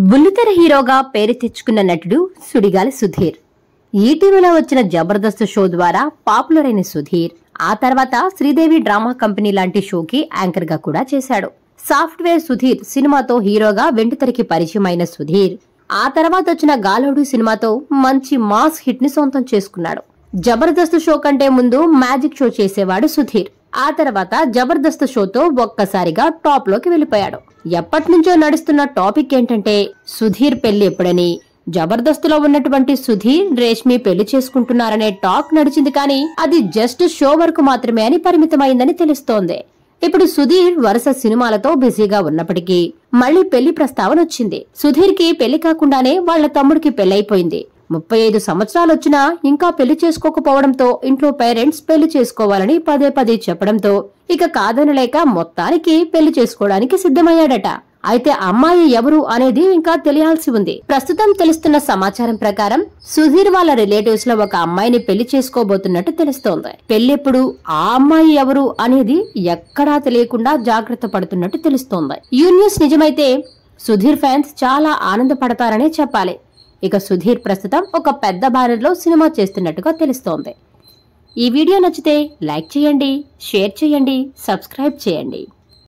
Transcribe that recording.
బుల్లితెర హీరోగా పేరు తెచ్చుకున్న నటుడు సుడిగాలి సుధీర్ ఈటీవీలో వచ్చిన జబర్దస్త్ షో ద్వారా పాపులర్ అయిన సుధీర్ ఆ తర్వాత శ్రీదేవి డ్రామా కంపెనీ లాంటి షోకి యాంకర్ గా కూడా చేశాడు సాఫ్ట్వేర్ సుధీర్ సినిమాతో హీరోగా వెండితెరకి పరిచయం అయిన సుధీర్ ఆ తర్వాత వచ్చిన గాలోడు సినిమాతో మంచి మాస్ హిట్ ని సొంతం చేసుకున్నాడు జబర్దస్త్ షో కంటే ముందు మ్యాజిక్ షో చేసేవాడు సుధీర్ ఆ తర్వాత జబర్దస్త్ షోతో ఒక్కసారిగా టాప్ లోకి వెళ్ళిపోయాడు ఎప్పటి నుంచో నడుస్తున్న టాపిక్ ఏంటంటే సుధీర్ పెళ్లి ఎప్పుడని జబర్దస్త్ లో ఉన్నటువంటి సుధీర్ రేష్మి పెళ్లి చేసుకుంటున్నారనే టాక్ నడిచింది కానీ అది జస్ట్ షో వరకు మాత్రమే అని పరిమితమైందని తెలుస్తోంది ఇప్పుడు సుధీర్ వరుస సినిమాలతో బిజీగా ఉన్నప్పటికీ మళ్ళీ పెళ్లి ప్రస్తావన వచ్చింది సుధీర్ కి పెళ్లి కాకుండానే వాళ్ళ తమ్ముడికి పెళ్లైపోయింది ముప్పై ఐదు సంవత్సరాలు వచ్చినా ఇంకా పెళ్లి చేసుకోకపోవడంతో ఇంట్లో పేరెంట్స్ పెళ్లి చేసుకోవాలని పదే పదే చెప్పడంతో ఇక కాదనలేక మొత్తానికి పెళ్లి చేసుకోవడానికి సిద్ధమయ్యాడట అయితే అమ్మాయి ఎవరు అనేది ఇంకా తెలియాల్సి ఉంది ప్రస్తుతం తెలుస్తున్న సమాచారం ప్రకారం సుధీర్ వాళ్ళ రిలేటివ్స్ లో ఒక అమ్మాయిని పెళ్లి చేసుకోబోతున్నట్టు తెలుస్తోంది పెళ్లెప్పుడు ఆ అమ్మాయి ఎవరు అనేది ఎక్కడా తెలియకుండా జాగ్రత్త పడుతున్నట్టు తెలుస్తోంది ఈ న్యూస్ నిజమైతే సుధీర్ ఫ్యాన్స్ చాలా ఆనందపడతారనే చెప్పాలి ఇక సుధీర్ ప్రస్తుతం ఒక పెద్ద బ్యానర్లో సినిమా చేస్తున్నట్టుగా తెలుస్తోంది ఈ వీడియో నచ్చితే లైక్ చేయండి షేర్ చేయండి సబ్స్క్రైబ్ చేయండి